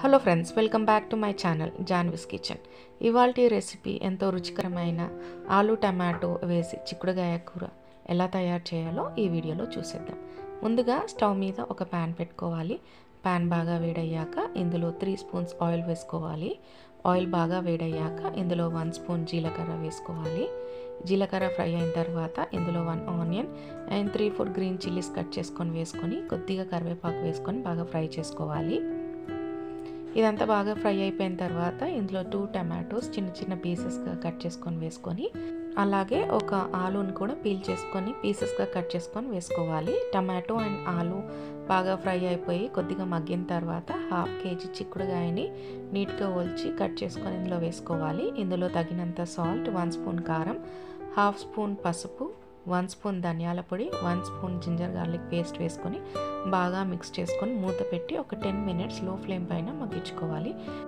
hello friends welcome back to my channel Janvi's kitchen ఇవాళ recipe ఎంతో రుచికరమైన ఆలు టమాటో వేసి చిక్కుడుగాయ కూర ఎలా తయారు చేయాలో ఈ వీడియోలో చూసేద్దాం ముందుగా స్టవ్ మీద ఒక ప్యాన్ పెట్టుకోవాలి ప్యాన్ బాగా వేడయ్యాక ఇందులో త్రీ స్పూన్స్ ఆయిల్ వేసుకోవాలి ఆయిల్ బాగా వేడయ్యాక ఇందులో వన్ స్పూన్ జీలకర్ర వేసుకోవాలి జీలకర్ర ఫ్రై అయిన తర్వాత ఇందులో one onion and three four green chillies cut చేసుకొని వేసుకొని కొద్దిగా కరివేపాకు వేసుకొని బాగా ఫ్రై చేసుకోవాలి ఇదంతా బాగా ఫ్రై అయిపోయిన తర్వాత ఇందులో టూ టమాటోస్ చిన్న చిన్న పీసెస్గా కట్ చేసుకొని వేసుకొని అలాగే ఒక ఆలూని కూడా పీల్ చేసుకొని పీసెస్గా కట్ చేసుకొని వేసుకోవాలి టమాటో అండ్ ఆలు బాగా ఫ్రై అయిపోయి కొద్దిగా మగ్గిన తర్వాత హాఫ్ కేజీ చిక్కుడుగాయని నీట్గా ఒలిచి కట్ చేసుకొని ఇందులో వేసుకోవాలి ఇందులో తగినంత సాల్ట్ వన్ స్పూన్ కారం హాఫ్ స్పూన్ పసుపు వన్ స్పూన్ ధనియాల పొడి one spoon ginger garlic paste వేసుకొని బాగా మిక్స్ చేసుకొని మూత పెట్టి ఒక టెన్ మినిట్స్ లో ఫ్లేమ్ పైన మగ్గించుకోవాలి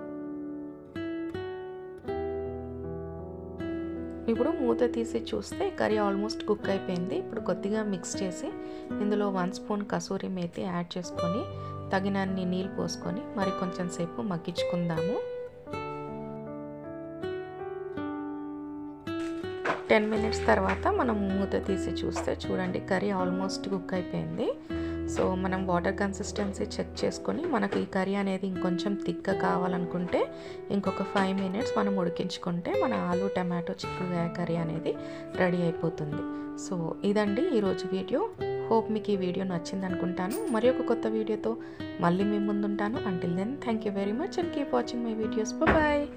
ఇప్పుడు మూత తీసి చూస్తే కర్రీ ఆల్మోస్ట్ కుక్ అయిపోయింది ఇప్పుడు కొద్దిగా మిక్స్ చేసి ఇందులో one spoon kasuri methi add చేసుకొని తగినన్ని నీళ్ళు పోసుకొని మరి కొంచెం సేపు మగ్గించుకుందాము టెన్ మినిట్స్ తర్వాత మనం మూత తీసి చూస్తే చూడండి కర్రీ ఆల్మోస్ట్ కుక్ అయిపోయింది సో మనం వాటర్ కన్సిస్టెన్సీ చెక్ చేసుకొని మనకి ఈ కర్రీ అనేది ఇంకొంచెం థిక్గా కావాలనుకుంటే ఇంకొక ఫైవ్ మినిట్స్ మనం ఉడికించుకుంటే మన ఆలు టమాటో చిక్కుడుగాయ కర్రీ అనేది రెడీ అయిపోతుంది సో ఇదండి ఈరోజు వీడియో హోప్ మీకు ఈ వీడియో నచ్చింది అనుకుంటాను మరి ఒక కొత్త వీడియోతో మళ్ళీ మీ ముందుంటాను until then thank you very much and keep watching my videos bye